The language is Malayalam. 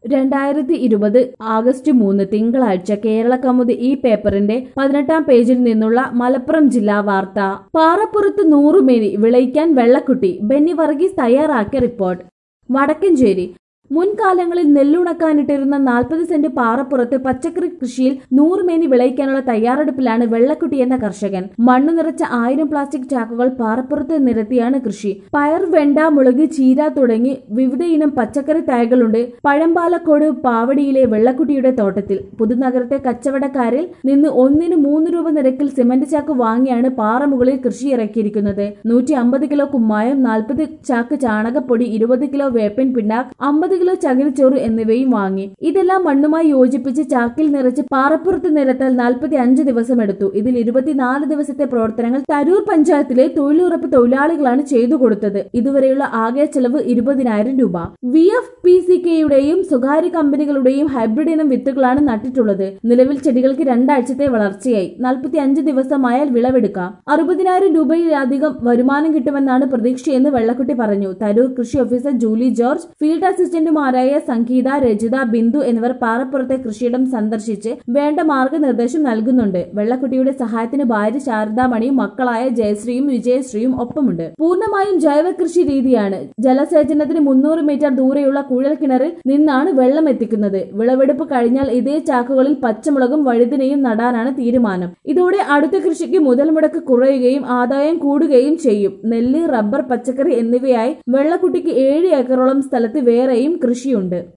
രണ്ടായിരത്തി ഇരുപത് ആഗസ്റ്റ് മൂന്ന് തിങ്കളാഴ്ച കേരള കൗമുദി ഈ പേപ്പറിന്റെ പതിനെട്ടാം പേജിൽ നിന്നുള്ള മലപ്പുറം ജില്ലാ വാർത്ത പാറപ്പുറത്ത് നൂറുമേനി വിളയിക്കാൻ വെള്ളക്കുട്ടി ബെന്നി വർഗീസ് തയ്യാറാക്കിയ റിപ്പോർട്ട് വടക്കഞ്ചേരി മുൻകാലങ്ങളിൽ നെല്ലുണക്കാനിട്ടിരുന്ന നാൽപ്പത് സെന്റ് പാറപ്പുറത്ത് പച്ചക്കറി കൃഷിയിൽ നൂറുമേനി വിളയിക്കാനുള്ള തയ്യാറെടുപ്പിലാണ് വെള്ളക്കുട്ടി എന്ന കർഷകൻ മണ്ണു നിറച്ച ആയിരം പ്ലാസ്റ്റിക് ചാക്കുകൾ പാറപ്പുറത്ത് നിരത്തിയാണ് കൃഷി പയർ വെണ്ട മുളക് ചീര തുടങ്ങി വിവിധയിനം പച്ചക്കറി തൈകളുണ്ട് പഴമ്പാലക്കോട് പാവടിയിലെ വെള്ളക്കുട്ടിയുടെ തോട്ടത്തിൽ പുതുനഗരത്തെ കച്ചവടക്കാരിൽ നിന്ന് ഒന്നിന് മൂന്ന് രൂപ നിരക്കിൽ സിമന്റ് ചാക്ക് വാങ്ങിയാണ് പാറമുകളിൽ കൃഷി ഇറക്കിയിരിക്കുന്നത് നൂറ്റി അമ്പത് കിലോ കുമ്മായം നാൽപ്പത് ചാക്ക് ചാണകപ്പൊടി ഇരുപത് കിലോ വേപ്പൻ പിണ്ണാക്ക് അമ്പത് കിലോ ചകിരിച്ചോറ് എന്നിവയും വാങ്ങി ഇതെല്ലാം മണ്ണുമായി യോജിപ്പിച്ച് ചാക്കിൽ നിറച്ച് പാറപ്പുറത്ത് നിരത്താൻ നാൽപ്പത്തി അഞ്ച് ദിവസം എടുത്തു ഇതിൽ ഇരുപത്തിനാല് ദിവസത്തെ പ്രവർത്തനങ്ങൾ തരൂർ പഞ്ചായത്തിലെ തൊഴിലുറപ്പ് തൊഴിലാളികളാണ് ചെയ്തു കൊടുത്തത് ഇതുവരെയുള്ള ആകെ ചെലവ് ഇരുപതിനായിരം രൂപ വി എഫ് പി സി കെയുടെയും സ്വകാര്യ കമ്പനികളുടെയും ഹൈബ്രിഡ് ഇനം വിത്തുകളാണ് നട്ടിട്ടുള്ളത് നിലവിൽ ചെടികൾക്ക് രണ്ടാഴ്ചത്തെ വളർച്ചയായി നാൽപ്പത്തി അഞ്ച് ദിവസമായാൽ വിളവെടുക്കാം അറുപതിനായിരം രൂപയിലധികം വരുമാനം കിട്ടുമെന്നാണ് പ്രതീക്ഷയെന്ന് വെള്ളക്കുട്ടി പറഞ്ഞു തരൂർ കൃഷി ഓഫീസർ ജൂലി ജോർജ് ഫീൽഡ് അസിസ്റ്റന്റുമാരായ സംഗീത രജിത ബിന്ദു എന്നിവർ പാറപ്പുറത്തെ കൃഷിയിടം സന്ദർശിച്ച് വേണ്ട മാർഗനിർദ്ദേശം നൽകുന്നുണ്ട് വെള്ളക്കുട്ടിയുടെ സഹായത്തിന് ഭാര്യ ശാരദാമണിയും മക്കളായ ജയശ്രീയും വിജയശ്രീയും ഒപ്പമുണ്ട് പൂർണ്ണമായും ജൈവ കൃഷി രീതിയാണ് ജലസേചനത്തിന് മുന്നൂറ് മീറ്റർ ദൂരെയുള്ള കുഴൽ കിണറിൽ നിന്നാണ് വെള്ളം എത്തിക്കുന്നത് വിളവെടുപ്പ് കഴിഞ്ഞാൽ ഇതേ ചാക്കുകളിൽ പച്ചമുളകും വഴുതിനയും നടാനാണ് തീരുമാനം ഇതോടെ അടുത്ത കൃഷിക്ക് മുതൽ മുടക്ക് കുറയുകയും ആദായം കൂടുകയും ചെയ്യും നെല്ല് റബ്ബർ പച്ചക്കറി എന്നിവയായി വെള്ളക്കുട്ടിക്ക് ഏഴ് ഏക്കറോളം സ്ഥലത്ത് വേറെയും കൃഷിയുണ്ട്